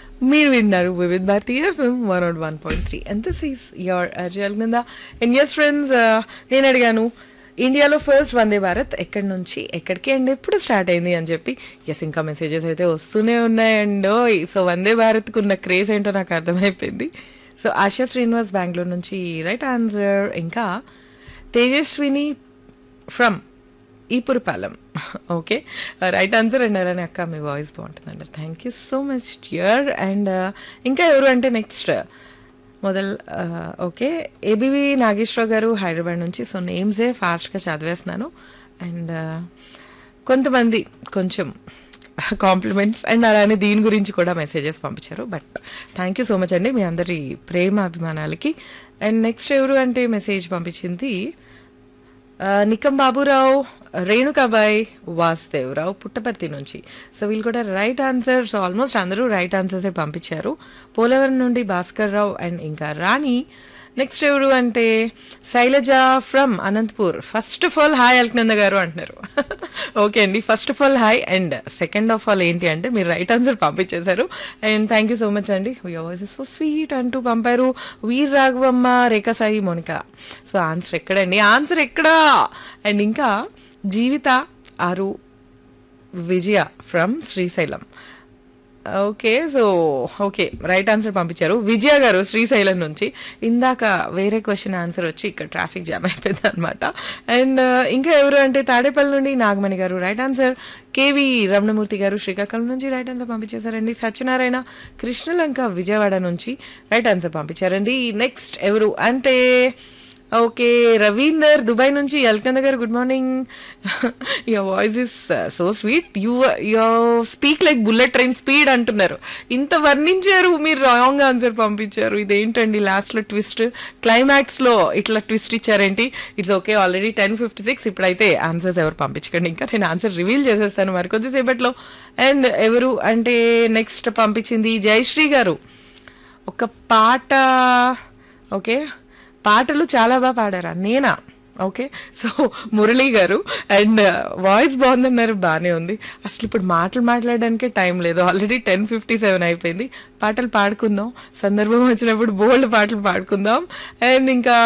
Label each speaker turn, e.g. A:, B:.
A: మీరు విన్నారు Vividh Bharati FM one out one point three and this is your Alakananda and yes friends నేను అడిగాను ఇండియాలో ఫస్ట్ వందే భారత్ ఎక్కడి నుంచి ఎక్కడికి అండ్ ఎప్పుడు స్టార్ట్ అయింది అని చెప్పి ఎస్ ఇంకా మెసేజెస్ అయితే వస్తూనే ఉన్నాయండో సో వందే భారత్కు ఉన్న క్రేజ్ ఏంటో నాకు అర్థమైపోయింది సో ఆశా శ్రీనివాస్ బెంగళూరు నుంచి రైట్ ఆన్సర్ ఇంకా Tejaswini from Eepurapalem okay right answer and అలానే అక్క మీ వాయిస్ బాగుంటుందండి thank you so much dear and ఇంకా ఎవరు అంటే నెక్స్ట్ మొదల్ ఓకే ఏబివి నాగేశ్వరరావు గారు హైదరాబాద్ నుంచి సో నేమ్సే ఫాస్ట్గా చదివేస్తున్నాను అండ్ కొంతమంది కొంచెం కాంప్లిమెంట్స్ అండ్ అలానే దీని గురించి కూడా మెసేజెస్ పంపించారు but thank you so much అండి మీ అందరి ప్రేమ అభిమానాలకి అండ్ నెక్స్ట్ ఎవరు అంటే మెసేజ్ పంపించింది ఆ, నికం బాబురావు రేణుకాబాయ్ వాసుదేవరావు పుట్టపర్తి నుంచి సో వీళ్ళు కూడా రైట్ ఆన్సర్ సో ఆల్మోస్ట్ అందరూ రైట్ ఆన్సర్సే పంపించారు పోలవరం నుండి భాస్కర్ రావు అండ్ ఇంకా రాణి నెక్స్ట్ ఎవరు అంటే Sailaja from Anantapur first of all hi Alakananda గారు అంటున్నారు ఓకే అండి first of all hi and second of all ఏంటి అంటే మీరు రైట్ ఆన్సర్ పంపించేశారు and thank you so much అండి వాయిస్ సో స్వీట్ అంటూ పంపారు వీర్ రాఘవమ్మ రేఖా సాయి మోనిక సో ఆన్సర్ ఎక్కడండి ఆన్సర్ ఎక్కడా అండ్ ఇంకా జీవిత ఆరు Vijaya from Srisailam okay so okay right answer పంపించారు విజయ గారు శ్రీశైలం నుంచి ఇందాక వేరే క్వశ్చన్ ఆన్సర్ వచ్చి ఇక్కడ ట్రాఫిక్ జామ్ అయిపోయింది అనమాట అండ్ ఇంకా ఎవరు అంటే తాడేపల్లి నుండి నాగమణి గారు రైట్ ఆన్సర్ కేవి రమణమూర్తి గారు శ్రీకాకుళం నుంచి రైట్ ఆన్సర్ పంపించేశారండి సత్యనారాయణ కృష్ణలంక విజయవాడ నుంచి రైట్ ఆన్సర్ పంపించారండి నెక్స్ట్ ఎవరు అంటే ఓకే రవీందర్ దుబాయ్ నుంచి ఎల్కంద గారు good morning your voice is so sweet you you speak like bullet train speed అంటున్నారు ఇంత వర్ణించారు మీరు రాంగ్ ఆన్సర్ పంపించారు ఇదేంటండి లాస్ట్లో ట్విస్ట్ క్లైమాక్స్లో ఇట్లా ట్విస్ట్ ఇచ్చారేంటి it's okay already ten fifty six ఇప్పుడైతే ఆన్సర్స్ ఎవరు పంపించకండి ఇంకా నేను ఆన్సర్ రివీల్ చేసేస్తాను మరి కొద్దిసేపట్లో అండ్ ఎవరు అంటే నెక్స్ట్ పంపించింది జయశ్రీ గారు ఒక పాట ఓకే పాటలు చాలా బాగా పాడారా నేనా ఓకే సో మురళీ గారు అండ్ వాయిస్ బాగుందన్నారు బాగానే ఉంది అసలు ఇప్పుడు మాటలు మాట్లాడడానికే టైం లేదు ఆల్రెడీ టెన్ ఫిఫ్టీ సెవెన్ అయిపోయింది పాటలు పాడుకుందాం సందర్భం వచ్చినప్పుడు బోల్డ్ పాటలు పాడుకుందాం అండ్ ఇంకా